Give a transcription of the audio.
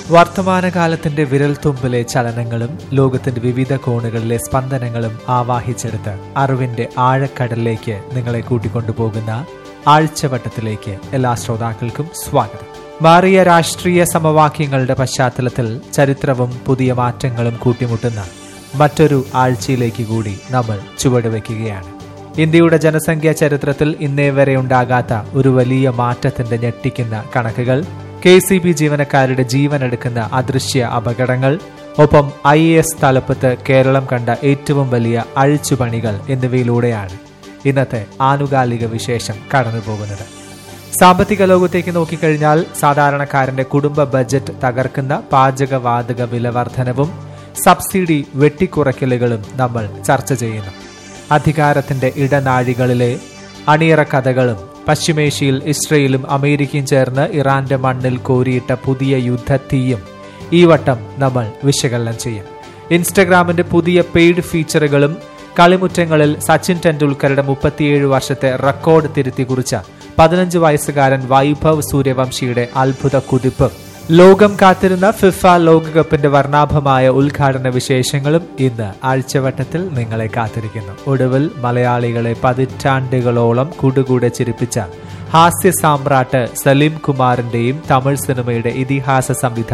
വർത്തമാനകാലത്തിന്റെ വിരൽത്തുമ്പിലെ ചലനങ്ങളും ലോകത്തിന്റെ വിവിധ കോണുകളിലെ സ്പന്ദനങ്ങളും ആവാഹിച്ചെടുത്ത് അറിവിന്റെ ആഴക്കടലിലേക്ക് നിങ്ങളെ കൂട്ടിക്കൊണ്ടുപോകുന്ന ആഴ്ചവട്ടത്തിലേക്ക് എല്ലാ ശ്രോതാക്കൾക്കും സ്വാഗതം മാറിയ രാഷ്ട്രീയ സമവാക്യങ്ങളുടെ പശ്ചാത്തലത്തിൽ ചരിത്രവും പുതിയ മാറ്റങ്ങളും കൂട്ടിമുട്ടുന്ന മറ്റൊരു ആഴ്ചയിലേക്ക് കൂടി നമ്മൾ ചുവടുവെക്കുകയാണ് ഇന്ത്യയുടെ ജനസംഖ്യാ ചരിത്രത്തിൽ ഇന്നേ വരെ ഉണ്ടാകാത്ത ഒരു വലിയ മാറ്റത്തിന്റെ ഞെട്ടിക്കുന്ന കണക്കുകൾ കെ സി ബി ജീവനക്കാരുടെ ജീവനെടുക്കുന്ന അദൃശ്യ അപകടങ്ങൾ ഒപ്പം ഐ എ എസ് തലപ്പത്ത് കേരളം കണ്ട ഏറ്റവും വലിയ അഴിച്ചുപണികൾ എന്നിവയിലൂടെയാണ് ഇന്നത്തെ ആനുകാലിക വിശേഷം കടന്നുപോകുന്നത് സാമ്പത്തിക ലോകത്തേക്ക് നോക്കിക്കഴിഞ്ഞാൽ സാധാരണക്കാരന്റെ കുടുംബ ബജറ്റ് തകർക്കുന്ന പാചകവാതക വിലവർധനവും സബ്സിഡി വെട്ടിക്കുറയ്ക്കലുകളും നമ്മൾ ചർച്ച ചെയ്യുന്നു അധികാരത്തിന്റെ ഇടനാഴികളിലെ അണിയറ കഥകളും പശ്ചിമേഷ്യയിൽ ഇസ്രയേലും അമേരിക്കയും ചേർന്ന് ഇറാന്റെ മണ്ണിൽ കോരിയിട്ട പുതിയ യുദ്ധത്തീയും ഈ വട്ടം നമ്മൾ വിശകലനം ചെയ്യും ഇൻസ്റ്റഗ്രാമിന്റെ പുതിയ പെയ്ഡ് ഫീച്ചറുകളും കളിമുറ്റങ്ങളിൽ സച്ചിൻ ടെണ്ടുൽക്കറുടെ മുപ്പത്തിയേഴ് വർഷത്തെ റെക്കോർഡ് തിരുത്തി കുറിച്ച പതിനഞ്ച് വയസ്സുകാരൻ വൈഭവ് സൂര്യവംശിയുടെ അത്ഭുത കുതിപ്പ് ലോകം കാത്തിരുന്ന ഫിഫ ലോകകപ്പിന്റെ വർണ്ണാഭമായ ഉദ്ഘാടന വിശേഷങ്ങളും ഇന്ന് ആഴ്ചവട്ടത്തിൽ നിങ്ങളെ കാത്തിരിക്കുന്നു ഒടുവിൽ മലയാളികളെ പതിറ്റാണ്ടുകളോളം കൂടുകൂടെ ചിരിപ്പിച്ച ഹാസ്യ സാമ്രാട്ട് സലീം കുമാറിന്റെയും തമിഴ് സിനിമയുടെ ഇതിഹാസ സംവിധാനം